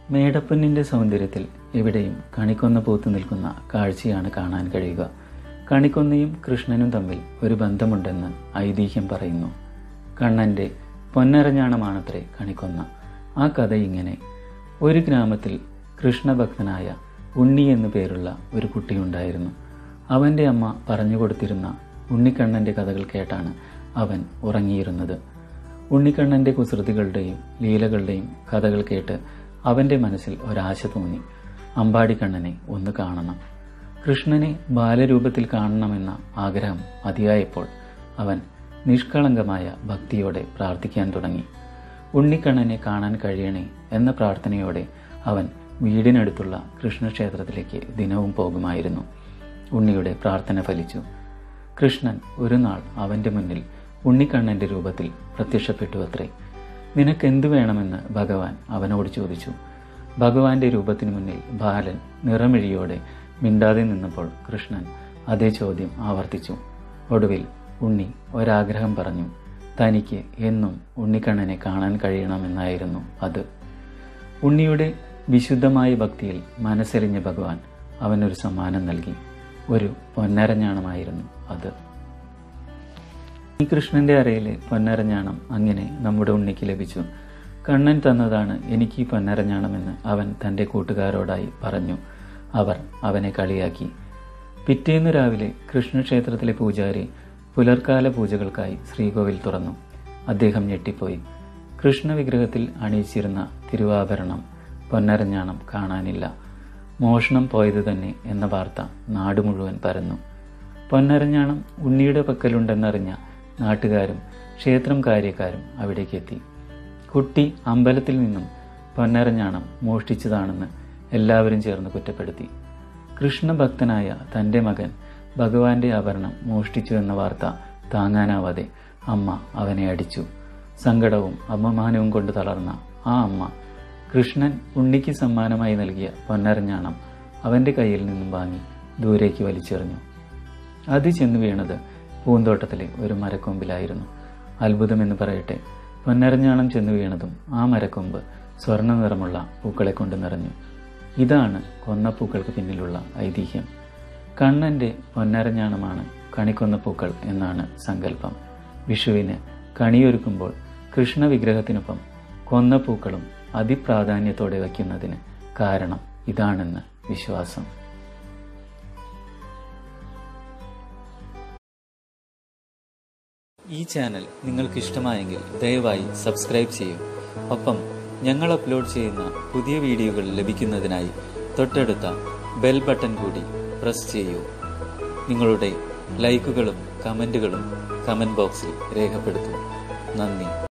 മേടപ്പൊന്നിന്റെ സൗന്ദര്യത്തിൽ എവിടെയും കണിക്കൊന്ന പൂത്തു നിൽക്കുന്ന കാഴ്ചയാണ് കാണാൻ കഴിയുക കണിക്കൊന്നയും കൃഷ്ണനും തമ്മിൽ ഒരു ബന്ധമുണ്ടെന്ന് ഐതിഹ്യം പറയുന്നു കണ്ണന്റെ പൊന്നരഞ്ഞാണമാണത്രേ കണിക്കൊന്ന ആ കഥ ഇങ്ങനെ ഒരു ഗ്രാമത്തിൽ കൃഷ്ണഭക്തനായ ഉണ്ണി എന്നു പേരുള്ള ഒരു കുട്ടിയുണ്ടായിരുന്നു അവന്റെ അമ്മ പറഞ്ഞു കൊടുത്തിരുന്ന ഉണ്ണിക്കണ്ണന്റെ കഥകൾ കേട്ടാണ് അവൻ ഉറങ്ങിയിരുന്നത് ഉണ്ണിക്കണ്ണന്റെ കുസൃതികളുടെയും ലീലകളുടെയും കഥകൾ കേട്ട് അവന്റെ മനസ്സിൽ ഒരാശ തോന്നി അമ്പാടിക്കണ്ണനെ ഒന്ന് കാണണം കൃഷ്ണനെ ബാലരൂപത്തിൽ കാണണമെന്ന ആഗ്രഹം അതിയായപ്പോൾ അവൻ നിഷ്കളങ്കമായ ഭക്തിയോടെ പ്രാർത്ഥിക്കാൻ തുടങ്ങി ഉണ്ണിക്കണ്ണനെ കാണാൻ കഴിയണേ എന്ന പ്രാർത്ഥനയോടെ അവൻ വീടിനടുത്തുള്ള കൃഷ്ണക്ഷേത്രത്തിലേക്ക് ദിനവും പോകുമായിരുന്നു ഉണ്ണിയുടെ പ്രാർത്ഥന ഫലിച്ചു കൃഷ്ണൻ ഒരു നാൾ അവന്റെ മുന്നിൽ ഉണ്ണിക്കണ്ണന്റെ രൂപത്തിൽ പ്രത്യക്ഷപ്പെട്ടു അത്രേ നിനക്കെന്തു വേണമെന്ന് ഭഗവാൻ അവനോട് ചോദിച്ചു ഭഗവാന്റെ രൂപത്തിനു മുന്നിൽ ബാലൻ നിറമിഴിയോടെ മിണ്ടാതെ നിന്നപ്പോൾ കൃഷ്ണൻ അതേ ചോദ്യം ആവർത്തിച്ചു ഒടുവിൽ ഉണ്ണി ഒരാഗ്രഹം പറഞ്ഞു തനിക്ക് എന്നും ഉണ്ണിക്കണ്ണനെ കാണാൻ കഴിയണമെന്നായിരുന്നു അത് ഉണ്ണിയുടെ വിശുദ്ധമായ ഭക്തിയിൽ മനസ്സെറിഞ്ഞ ഭഗവാൻ അവനൊരു സമ്മാനം നൽകി ഒരു പൊന്നരഞ്ഞാണമായിരുന്നു അത് ഈ കൃഷ്ണന്റെ അരയിലെ പൊന്നരഞ്ഞാണം അങ്ങനെ നമ്മുടെ ഉണ്ണിക്ക് ലഭിച്ചു കണ്ണൻ തന്നതാണ് എനിക്ക് ഈ പൊന്നരഞ്ഞാണമെന്ന് അവൻ തൻ്റെ കൂട്ടുകാരോടായി പറഞ്ഞു അവർ അവനെ കളിയാക്കി പിറ്റേന്ന് രാവിലെ കൃഷ്ണക്ഷേത്രത്തിലെ പൂജാരി പുലർക്കാല പൂജകൾക്കായി ശ്രീകോവിൽ തുറന്നു അദ്ദേഹം ഞെട്ടിപ്പോയി കൃഷ്ണ വിഗ്രഹത്തിൽ അണിയിച്ചിരുന്ന തിരുവാഭരണം പൊന്നരഞ്ഞാണം കാണാനില്ല മോഷണം പോയത് തന്നെ എന്ന വാർത്ത നാട് മുഴുവൻ പരന്നു പൊന്നരഞ്ഞാണം ഉണ്ണിയുടെ പക്കലുണ്ടെന്നറിഞ്ഞ നാട്ടുകാരും ക്ഷേത്രം കാര്യക്കാരും അവിടേക്ക് എത്തി കുട്ടി അമ്പലത്തിൽ നിന്നും പൊന്നരഞ്ഞാണം മോഷ്ടിച്ചതാണെന്ന് എല്ലാവരും ചേർന്ന് കുറ്റപ്പെടുത്തി കൃഷ്ണഭക്തനായ തൻ്റെ മകൻ ഭഗവാന്റെ ആഭരണം മോഷ്ടിച്ചു എന്ന വാർത്ത താങ്ങാനാവാതെ അമ്മ അവനെ അടിച്ചു സങ്കടവും അപമാനവും കൊണ്ട് തളർന്ന ആ അമ്മ കൃഷ്ണൻ ഉണ്ണിക്ക് സമ്മാനമായി നൽകിയ പൊന്നരഞ്ഞാണം അവന്റെ കയ്യിൽ നിന്നും വാങ്ങി ദൂരേക്ക് വലിച്ചെറിഞ്ഞു അത് ചെന്നു വീണത് പൂന്തോട്ടത്തിലെ ഒരു മരക്കൊമ്പിലായിരുന്നു അത്ഭുതമെന്ന് പറയട്ടെ പൊന്നരഞ്ഞാണം ചെന്നു വീണതും ആ മരക്കൊമ്പ് സ്വർണ്ണ നിറമുള്ള പൂക്കളെ കൊണ്ട് നിറഞ്ഞു ഇതാണ് കൊന്നപ്പൂക്കൾക്ക് പിന്നിലുള്ള ഐതിഹ്യം കണ്ണന്റെ പൊന്നരഞ്ഞാണമാണ് കണിക്കൊന്ന പൂക്കൾ എന്നാണ് സങ്കല്പം വിഷുവിന് കണിയൊരുക്കുമ്പോൾ കൃഷ്ണ വിഗ്രഹത്തിനൊപ്പം കൊന്നപ്പൂക്കളും അതിപ്രാധാന്യത്തോടെ വയ്ക്കുന്നതിന് കാരണം ഇതാണെന്ന് വിശ്വാസം ഈ ചാനൽ നിങ്ങൾക്ക് ഇഷ്ടമായെങ്കിൽ ദയവായി സബ്സ്ക്രൈബ് ചെയ്യൂ ഒപ്പം ഞങ്ങൾ അപ്ലോഡ് ചെയ്യുന്ന പുതിയ വീഡിയോകൾ ലഭിക്കുന്നതിനായി തൊട്ടടുത്ത ബെൽ ബട്ടൺ കൂടി പ്രസ് ചെയ്യൂ നിങ്ങളുടെ ലൈക്കുകളും കമൻറ്റുകളും കമൻറ്റ് ബോക്സിൽ രേഖപ്പെടുത്തൂ നന്ദി